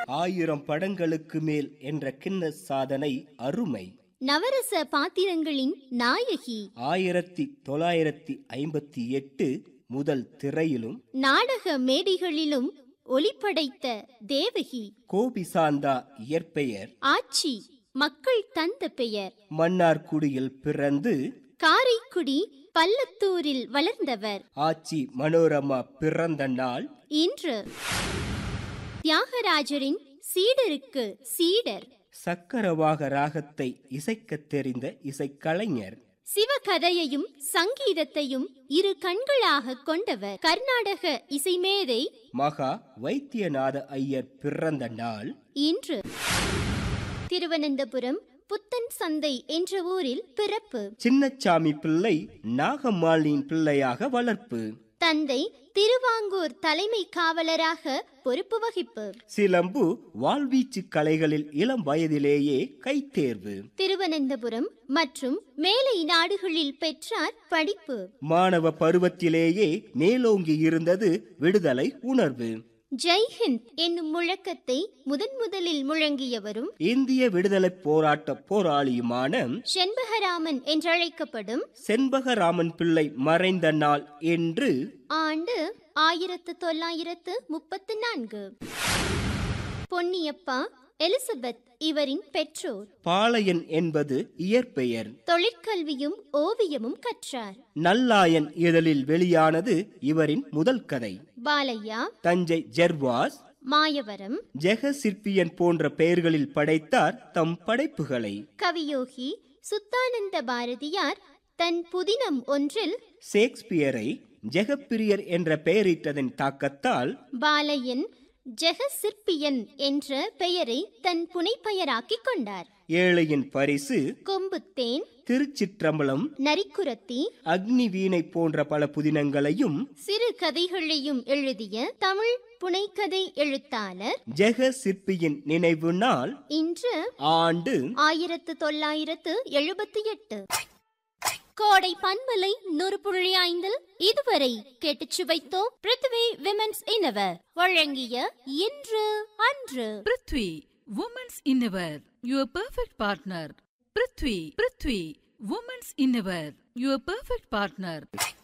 ஆயிரம் படங்களுக்கு மேல் என்ற கிண்ண சாதனை அருமை நவரச பாத்திரங்களின் நாயகி ஆயிரத்தி தொள்ளாயிரத்தி ஐம்பத்தி எட்டு முதல் திரையிலும் நாடக மேடைகளிலும் ஒளிப்படைத்த தேவகி கோபிசாந்தா இயற்பெயர் ஆட்சி மக்கள் தந்த பெயர் மன்னார்குடியில் பிறந்து காரைக்குடி பல்லத்தூரில் வளர்ந்தவர் ஆச்சி மனோரமா பிறந்த நாள் இன்று தியாகராஜரின் சீடருக்கு சீடர் சக்கரவாக ராகத்தை இசைக்கத் தெரிந்த இசைக்கலைஞர் சிவகதையையும் சங்கீதத்தையும் இரு கண்களாக கொண்டவர் கர்நாடக இசைமேதை மகா வைத்தியநாத ஐயர் பிறந்த நாள் இன்று திருவனந்தபுரம் புத்தன் சந்தை என்ற ஊரில் பிறப்பு சின்னச்சாமி பிள்ளை நாகம்மாளின் பிள்ளையாக வளர்ப்பு தந்தை திருவாங்கூர் தலைமை காவலராக பொறுப்பு வகிப்பு சிலம்பு வாழ்வீச்சு கலைகளில் இளம் வயதிலேயே கைத்தேர்வு திருவனந்தபுரம் மற்றும் மேலை நாடுகளில் பெற்றார் படிப்பு மாணவ பருவத்திலேயே மேலோங்கி இருந்தது விடுதலை உணர்வு ஜெய்ஹிந்த் என்னும் முழக்கத்தை முதன் முதலில் முழங்கியவரும் இந்திய விடுதலை போராட்ட போராளியுமான செண்பகராமன் என்றழைக்கப்படும் செண்பகராமன் பிள்ளை மறைந்த நாள் என்று ஆண்டு ஆயிரத்து தொள்ளாயிரத்து முப்பத்து நான்கு பொன்னியப்பா எலிசபெத் இவரின் பெற்றோர் பாளையன் என்பது இயற்பெயர் தொழிற்கல்வியும் ஓவியமும் கற்றார் நல்லாயன் இதழில் வெளியானது இவரின் முதல் கதை பாலையா தஞ்சை ஜெர்வாஸ் மாயவரம் ஜெக சிற்பியன் போன்ற பெயர்களில் படைத்தார் தம் படைப்புகளை கவியோகி சுத்தானந்த பாரதியார் தன் புதினம் ஒன்றில் ஷேக்ஸ்பியரை ஜெகப்பிரியர் என்ற பெயரிட்டதன் தாக்கத்தால் பாலையன் ஜெக சிற்பியன் என்ற பெயரை தன் புனைப்பெயராக்கிக் கொண்டார் ஏழையின் பரிசு கொம்புத்தேன் திருச்சிற்றம்பலம் நரிக்குரத்தி அக்னி வீணை போன்ற பல புதினங்களையும் சிறு கதைகளையும் எழுதிய தமிழ் புனைக்கதை எழுத்தாளர் ஜெக சிற்பியின் நினைவு நாள் இன்று ஆண்டு ஆயிரத்து தொள்ளாயிரத்து எழுபத்தி எட்டு கோடை பன்மலை நூறு புள்ளி ஐந்தில் இதுவரை கேட்டுச் சுவைத்தோம் பிருத்வி விமென்ஸ் இனவர் வழங்கிய இன்று அன்று prithvi women's innerwear your perfect partner prithvi prithvi women's innerwear your perfect partner